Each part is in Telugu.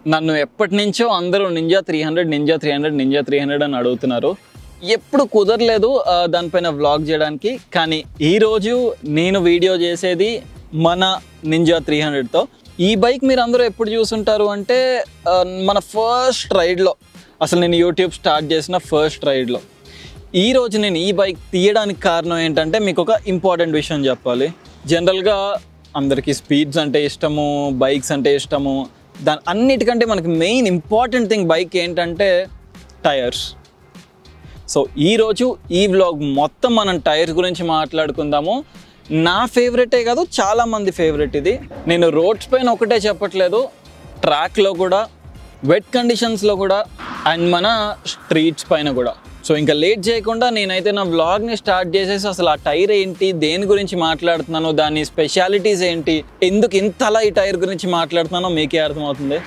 నన్ను ఎప్పటి నుంచో అందరూ Ninja three hundred Ninja three hundred Ninja three hundred అని అడుగుతున్నారు ఎప్పుడు కుదరలేదు ఆ, దానిపైన వ్లాగ్ చేయడానికి కానీ ఈరోజు నేను వీడియో చేసేది మన నింజా త్రీ హండ్రెడ్తో ఈ బైక్ మీరు అందరూ ఎప్పుడు చూసుంటారు అంటే ఆ, మన ఫస్ట్ రైడ్లో అసలు నేను యూట్యూబ్ స్టార్ట్ చేసిన ఫస్ట్ రైడ్లో ఈ రోజు నేను ఈ బైక్ తీయడానికి కారణం ఏంటంటే మీకు ఒక ఇంపార్టెంట్ విషయం చెప్పాలి జనరల్గా అందరికీ స్పీడ్స్ అంటే ఇష్టము బైక్స్ అంటే ఇష్టము దాని అన్నిటికంటే మనకి మెయిన్ ఇంపార్టెంట్ థింగ్ బైక్ ఏంటంటే టైర్స్ సో ఈరోజు ఈ వ్లాగ్ మొత్తం మనం టైర్స్ గురించి మాట్లాడుకుందాము నా ఫేవరెటే కాదు చాలా మంది ఫేవరెట్ ఇది నేను రోడ్స్ పైన ఒకటే చెప్పట్లేదు ట్రాక్లో కూడా వెట్ కండిషన్స్లో కూడా అండ్ మన స్ట్రీట్స్ పైన కూడా సో ఇంకా లేట్ చేయకుండా నేనైతే నా వ్లాగ్ని స్టార్ట్ చేసేసి అసలు ఆ టైర్ ఏంటి దేని గురించి మాట్లాడుతున్నాను దాని స్పెషాలిటీస్ ఏంటి ఎందుకు ఇంతలా ఈ టైర్ గురించి మాట్లాడుతున్నానో మీకే అర్థమవుతుంది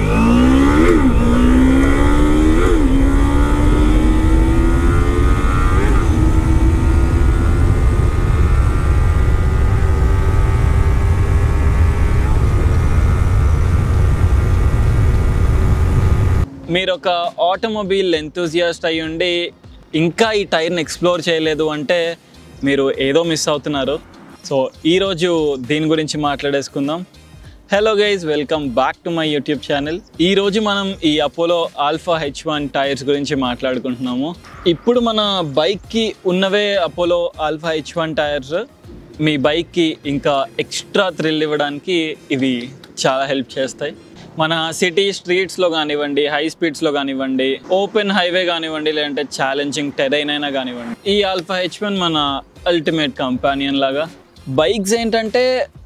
మీరు ఒక ఆటోమొబైల్ ఎంతూజియాస్ట్ అయి ఉండి ఇంకా ఈ టైర్ని ఎక్స్ప్లోర్ చేయలేదు అంటే మీరు ఏదో మిస్ అవుతున్నారు సో ఈరోజు దీని గురించి మాట్లాడేసుకుందాం hello guys welcome back to my YouTube channel ఈ రోజు మనం ఈ Apollo Alpha H one tyres గురించి మాట్లాడుకుంటున్నాము ఇప్పుడు మన బైక్కి ఉన్నవే Apollo Alpha H one tyres మీ బైక్కి ఇంకా ఎక్స్ట్రా థ్రిల్ ఇవ్వడానికి ఇవి చాలా హెల్ప్ చేస్తాయి మన సిటీ స్ట్రీట్స్లో కానివ్వండి హై స్పీడ్స్లో కానివ్వండి ఓపెన్ హైవే కానివ్వండి లేదంటే ఛాలెంజింగ్ టెరైన్ అయినా కానివ్వండి ఈ ఆల్ఫా హెచ్ వన్ మన అల్టిమేట్ కంపానియన్ లాగా బైక్స్ ఏంటంటే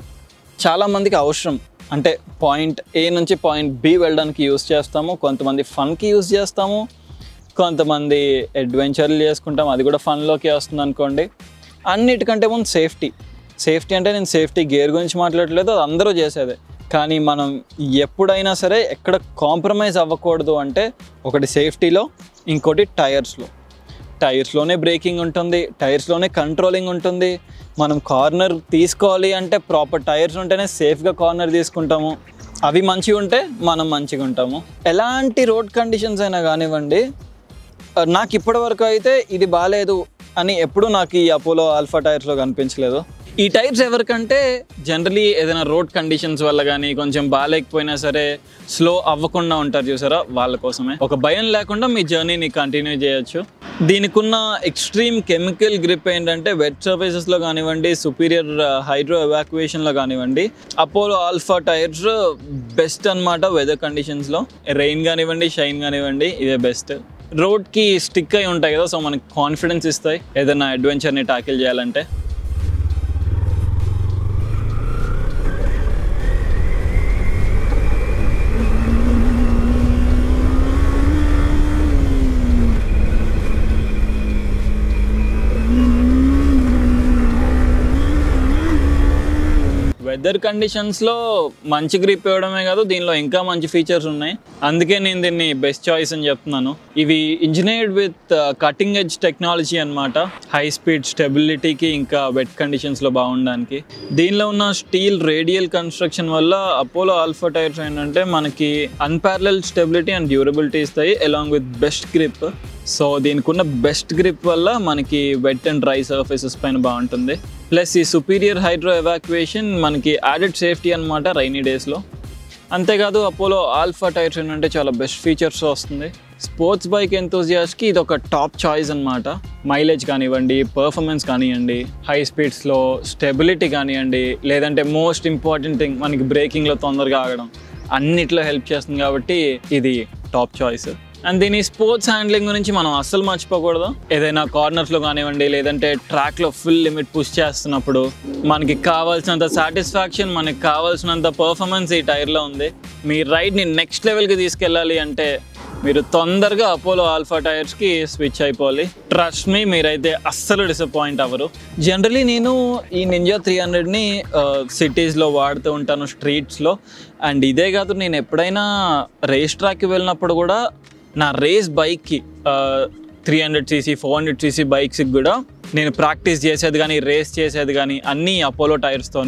చాలా మందికి అవసరం అంటే పాయింట్ ఏ నుంచి పాయింట్ బి వెళ్ళడానికి యూస్ చేస్తాము కొంతమంది ఫన్కి యూస్ చేస్తాము కొంతమంది అడ్వెంచర్లు చేసుకుంటాం అది కూడా ఫన్లోకి వస్తుంది అనుకోండి అన్నిటికంటే ముందు సేఫ్టీ సేఫ్టీ అంటే నేను సేఫ్టీ గేర్ గురించి మాట్లాడలేదు అది అందరూ చేసేదే కానీ మనం ఎప్పుడైనా సరే ఎక్కడ కాంప్రమైజ్ అవ్వకూడదు అంటే ఒకటి సేఫ్టీలో ఇంకోటి టైర్స్లో టైర్స్లోనే బ్రేకింగ్ ఉంటుంది టైర్స్లోనే కంట్రోలింగ్ ఉంటుంది మనం కార్నర్ తీసుకోవాలి అంటే ప్రాపర్ టైర్స్ ఉంటేనే సేఫ్గా కార్నర్ తీసుకుంటాము అవి మంచిగా ఉంటే మనం మంచిగా ఉంటాము ఎలాంటి రోడ్ కండిషన్స్ అయినా కానివ్వండి ఆ, నాకు ఇప్పటివరకు అయితే ఇది బాగాలేదు అని ఎప్పుడూ నాకు ఈ అపోలో ఆల్ఫా టైర్స్లో కనిపించలేదు ఈ టైర్స్ ఎవరికంటే జనరలీ ఏదైనా రోడ్ కండిషన్స్ వల్ల కానీ కొంచెం బాగాలేకపోయినా సరే స్లో అవ్వకుండా ఉంటారు చూసారా వాళ్ళ కోసమే ఒక భయం లేకుండా మీ జర్నీని కంటిన్యూ చేయొచ్చు దీనికి ఉన్న ఎక్స్ట్రీమ్ కెమికల్ గ్రిప్ ఏంటంటే వెట్ సర్ఫేసెస్లో కానివ్వండి సుపీరియర్ హైడ్రో ఎవాక్యుయేషన్లో కానివ్వండి అపోలో ఆల్ఫా టైర్స్ బెస్ట్ అన్నమాట వెదర్ కండిషన్స్లో రెయిన్ కానివ్వండి షైన్ కానివ్వండి ఇవే బెస్ట్ రోడ్కి స్టిక్ అయి ఉంటాయి కదా సో మనకి కాన్ఫిడెన్స్ ఇస్తాయి ఏదైనా అడ్వెంచర్ని టాకిల్ చేయాలంటే వెదర్ కండిషన్స్లో మంచి గ్రిప్ ఇవ్వడమే కాదు దీనిలో ఇంకా మంచి ఫీచర్స్ ఉన్నాయి అందుకే నేను దీన్ని బెస్ట్ చాయిస్ అని చెప్తున్నాను ఇవి engineered with cutting edge technology అన్నమాట హై స్పీడ్ స్టెబిలిటీకి ఇంకా వెట్ కండిషన్స్లో బాగుండడానికి దీనిలో ఉన్న స్టీల్ రేడియల్ కన్స్ట్రక్షన్ వల్ల అపోలో ఆల్ఫా టైర్స్ ఏంటంటే మనకి అన్పారలల్ స్టెబిలిటీ అండ్ డ్యూరబిలిటీ ఇస్తాయి along with best grip so దీనికి ఉన్న బెస్ట్ గ్రిప్ వల్ల మనకి వెట్ అండ్ డ్రై సర్ఫేసెస్ పైన బాగుంటుంది ప్లస్ ఈ సుపీరియర్ హైడ్రో ఎవాక్యుయేషన్ మనకి యాడెడ్ సేఫ్టీ అనమాట రైనీ డేస్లో అంతేకాదు అపోలో ఆల్ఫా టైర్స్ ఏంటంటే చాలా బెస్ట్ ఫీచర్స్ వస్తుంది స్పోర్ట్స్ బైక్ ఎంతోజియాస్కి ఇది ఒక టాప్ చాయిస్ అనమాట మైలేజ్ కానివ్వండి పర్ఫార్మెన్స్ కానివ్వండి హై స్పీడ్స్లో స్టెబిలిటీ కానివ్వండి లేదంటే మోస్ట్ ఇంపార్టెంట్ థింగ్ మనకి బ్రేకింగ్లో తొందరగా ఆగడం అన్నిట్లో హెల్ప్ చేస్తుంది కాబట్టి ఇది టాప్ చాయిస్ అండ్ దీని స్పోర్ట్స్ హ్యాండ్లింగ్ గురించి మనం అస్సలు మర్చిపోకూడదు ఏదైనా కార్నర్స్లో కానివ్వండి లేదంటే ట్రాక్లో ఫుల్ లిమిట్ పుష్ చేస్తున్నప్పుడు మనకి కావాల్సినంత సాటిస్ఫాక్షన్ మనకి కావాల్సినంత పర్ఫార్మెన్స్ ఈ టైర్లో ఉంది మీ రైడ్ని నెక్స్ట్ లెవెల్కి తీసుకెళ్ళాలి అంటే మీరు తొందరగా అపోలో ఆల్ఫా టైర్స్కి స్విచ్ అయిపోవాలి ట్రస్ట్ మీ మీరైతే అస్సలు డిసప్పాయింట్ అవ్వరు జనరలీ నేను ఈ నింజా త్రీ హండ్రెడ్ని సిటీస్లో వాడుతూ ఉంటాను స్ట్రీట్స్లో అండ్ ఇదే కాదు నేను ఎప్పుడైనా రేస్ ట్రాక్కి వెళ్ళినప్పుడు కూడా నా రేస్ బైక్కి three hundred CC four hundred CC బైక్స్కి కూడా నేను ప్రాక్టీస్ చేసేది కానీ రేస్ చేసేది కానీ అన్నీ అపోలో టైర్స్తోనే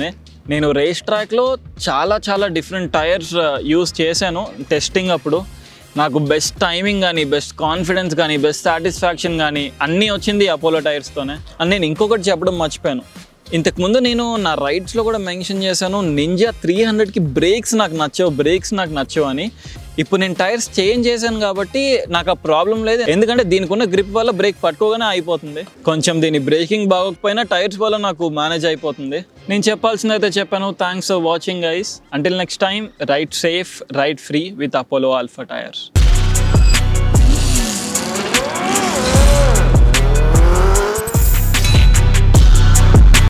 నేను రేస్ ట్రాక్లో చాలా చాలా డిఫరెంట్ టైర్స్ యూస్ చేశాను టెస్టింగ్ అప్పుడు నాకు బెస్ట్ టైమింగ్ కానీ బెస్ట్ కాన్ఫిడెన్స్ కానీ బెస్ట్ సాటిస్ఫాక్షన్ కానీ అన్నీ వచ్చింది అపోలో టైర్స్తోనే అండ్ నేను ఇంకొకటి చెప్పడం మర్చిపోయాను ఇంతకుముందు నేను నా రైడ్స్లో కూడా మెన్షన్ చేశాను నింజా త్రీ హండ్రెడ్కి బ్రేక్స్ నాకు నచ్చవు బ్రేక్స్ నాకు నచ్చవు అని ఇప్పుడు నేను టైర్స్ చేంజ్ చేశాను కాబట్టి నాకు ఆ ప్రాబ్లం లేదు ఎందుకంటే దీనికి ఉన్న గ్రిప్ వల్ల బ్రేక్ పట్టుకోగానే అయిపోతుంది కొంచెం దీని బ్రేకింగ్ బాగోకపోయినా టైర్స్ వల్ల నాకు మేనేజ్ అయిపోతుంది నేను చెప్పాల్సింది అయితే చెప్పాను thanks for watching guys until next time ride safe ride free with Apollo Alpha tyres